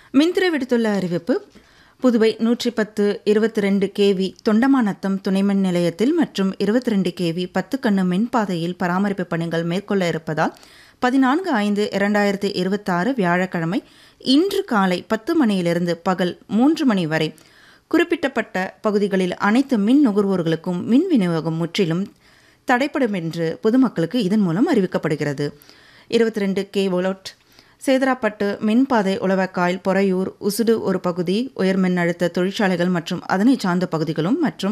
மின்துறை விடுத்துள்ள அறிவிப்பு புதுவை நூற்றி பத்து இருபத்தி ரெண்டு கேவி தொண்டமாநத்தம் துணைமின் நிலையத்தில் மற்றும் இருபத்தி ரெண்டு கேவி பத்து கண்ணு மின்பாதையில் பராமரிப்பு பணிகள் மேற்கொள்ள இருப்பதால் பதினான்கு ஐந்து இரண்டாயிரத்தி இருபத்தாறு வியாழக்கிழமை இன்று காலை பத்து மணியிலிருந்து பகல் மூன்று மணி வரை குறிப்பிட்டப்பட்ட பகுதிகளில் அனைத்து மின் நுகர்வோர்களுக்கும் மின் விநியோகம் முற்றிலும் தடைப்படும் என்று பொதுமக்களுக்கு இதன் மூலம் அறிவிக்கப்படுகிறது இருபத்தி ரெண்டு கே ஒலோட் சேதராப்பட்டு மின்பாதை உளவக்காயில் பொறையூர் உசுடு ஒரு பகுதி உயர் மின்னழுத்த தொழிற்சாலைகள் மற்றும் அதனை சார்ந்த பகுதிகளும் மற்றும்